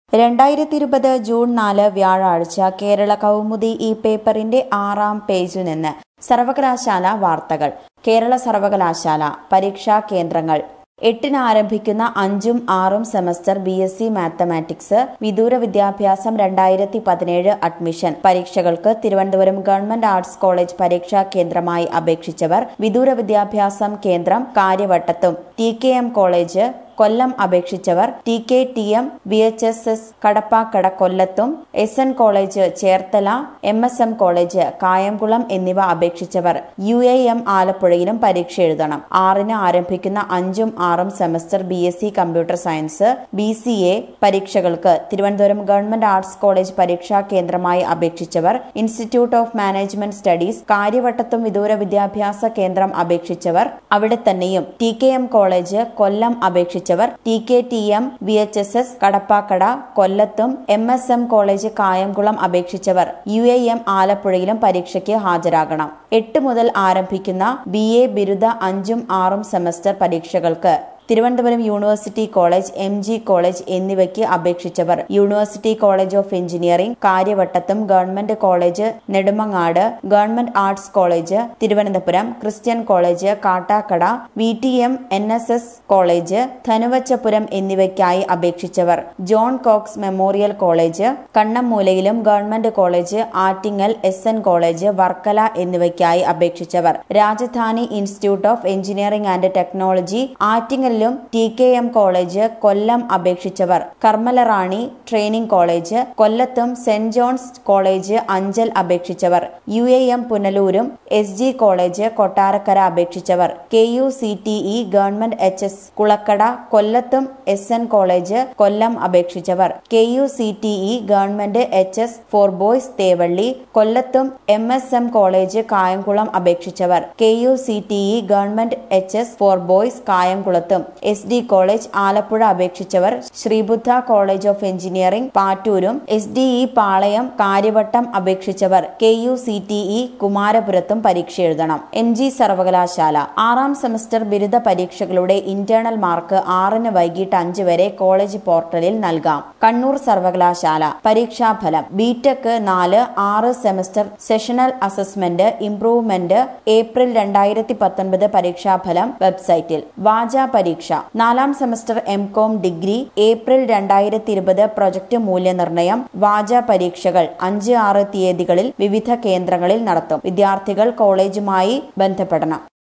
രണ്ടായിരത്തി ഇരുപത് ജൂൺ നാല് വ്യാഴാഴ്ച കേരള കൗമുദി ഈ പേപ്പറിന്റെ ആറാം പേജിൽ നിന്ന് സർവകലാശാല വാർത്തകൾ കേരള സർവകലാശാല പരീക്ഷാ കേന്ദ്രങ്ങൾ എട്ടിന് ആരംഭിക്കുന്ന അഞ്ചും ആറും semester B S C mathematics വിദൂര വിദ്യാഭ്യാസം രണ്ടായിരത്തി പതിനേഴ് അഡ്മിഷൻ പരീക്ഷകൾക്ക് തിരുവനന്തപുരം ഗവൺമെന്റ് ആർട്സ് കോളേജ് പരീക്ഷാ കേന്ദ്രമായി അപേക്ഷിച്ചവർ വിദൂര വിദ്യാഭ്യാസം കേന്ദ്രം കാര്യവട്ടത്തും T K M college Kollam അപേക്ഷിച്ചവർ T K T M B H S S Kadappakada കൊല്ലത്തും S N college Cherthala M S M college Kayamkulam എന്നിവ അപേക്ഷിച്ചവർ യു എ എം ആലപ്പുഴയിലും പരീക്ഷ എഴുതണം ആറിന് ആരംഭിക്കുന്ന അഞ്ചും ആറും semester B S C computer science B C A പരീക്ഷകൾക്ക് തിരുവനന്തപുരം ഗവൺമെന്റ് ആർട്സ് കോളേജ് പരീക്ഷാ കേന്ദ്രമായി അപേക്ഷിച്ചവർ ഇൻസ്റ്റിറ്റ്യൂട്ട് ഓഫ് മാനേജ്മെന്റ് സ്റ്റഡീസ് കാര്യവട്ടത്തും വിദൂര വിദ്യാഭ്യാസ കേന്ദ്രം അപേക്ഷിച്ചവർ അവിടെ തന്നെയും T K M college Kollam അപേക്ഷിച്ചവർ T K T M V H S S Kadappakada കൊല്ലത്തും M S M college Kayamkulam അപേക്ഷിച്ചവർ യു എ എം ആലപ്പുഴയിലും പരീക്ഷയ്ക്ക് ഹാജരാകണം എട്ട് മുതൽ ആരംഭിക്കുന്ന ബി എ ബിരുദ അഞ്ചും ആറും സെമസ്റ്റർ പരീക്ഷകൾക്ക് Thiruvananthapuram university college M G college എന്നിവയ്ക്ക് അപേക്ഷിച്ചവർ യൂണിവേഴ്സിറ്റി കോളേജ് ഓഫ് എഞ്ചിനീയറിംഗ് കാര്യവട്ടത്തും government college Nedumangad government arts college Thiruvananthapuram Christian college Kattakada V T M N S S college Dhanuvachapuram എന്നിവയ്ക്കായി അപേക്ഷിച്ചവർ ജോൺ കോക്സ് മെമ്മോറിയൽ കോളേജ് കണ്ണമ്മൂലയിലും government college Attingal S N college Varkala എന്നിവയ്ക്കായി അപേക്ഷിച്ചവർ Rajadhani institute of engineering and technology ആറ്റിങ്ങലിലും T K M college Kollam അപേക്ഷിച്ചവർ Carmelrani training college കൊല്ലത്തും saint John's college Anchal അപേക്ഷിച്ചവർ U A M പുനലൂരും എസ് ജി കോളേജ് കൊട്ടാരക്കര അപേക്ഷിച്ചവർ K U C T E government H S Kulakkada കൊല്ലത്തും S N college Kollam അപേക്ഷിച്ചവർ K U C T E government H S for boys Thevally കൊല്ലത്തും M S M college Kayamkulam അപേക്ഷിച്ചവർ K U C T E government H S for boys കായംകുളത്തും S D college Alappuzha അപേക്ഷിച്ചവർ Sreebuddha college of engineering പാറ്റൂരും S D E പാളയം കാര്യവട്ടം അപേക്ഷിച്ചവർ K U C T E കുമാരപുരത്തും പരീക്ഷ എഴുതണം M G സർവകലാശാല ആറാം സെമസ്റ്റർ ബിരുദ പരീക്ഷകളുടെ ഇന്റേണൽ മാർക്ക് ആറിന് വൈകിട്ട് അഞ്ച് വരെ കോളേജ് പോർട്ടലിൽ നൽകാം കണ്ണൂർ സർവകലാശാല പരീക്ഷാഫലം ബിടെക് നാല് ആറ് semester sessional assessment improvement April രണ്ടായിരത്തി പത്തൊൻപത് പരീക്ഷാഫലം വെബ്സൈറ്റിൽ വാച പരീക്ഷ നാലാം semester M com degree April രണ്ടായിരത്തി ഇരുപത് പ്രൊജക്ട് മൂല്യനിർണ്ണയം വാച പരീക്ഷകൾ അഞ്ച് ആറ് തീയതികളിൽ വിവിധ കേന്ദ്രങ്ങളിൽ നടത്തും വിദ്യാർത്ഥികൾ കോളേജുമായി ബന്ധപ്പെടണം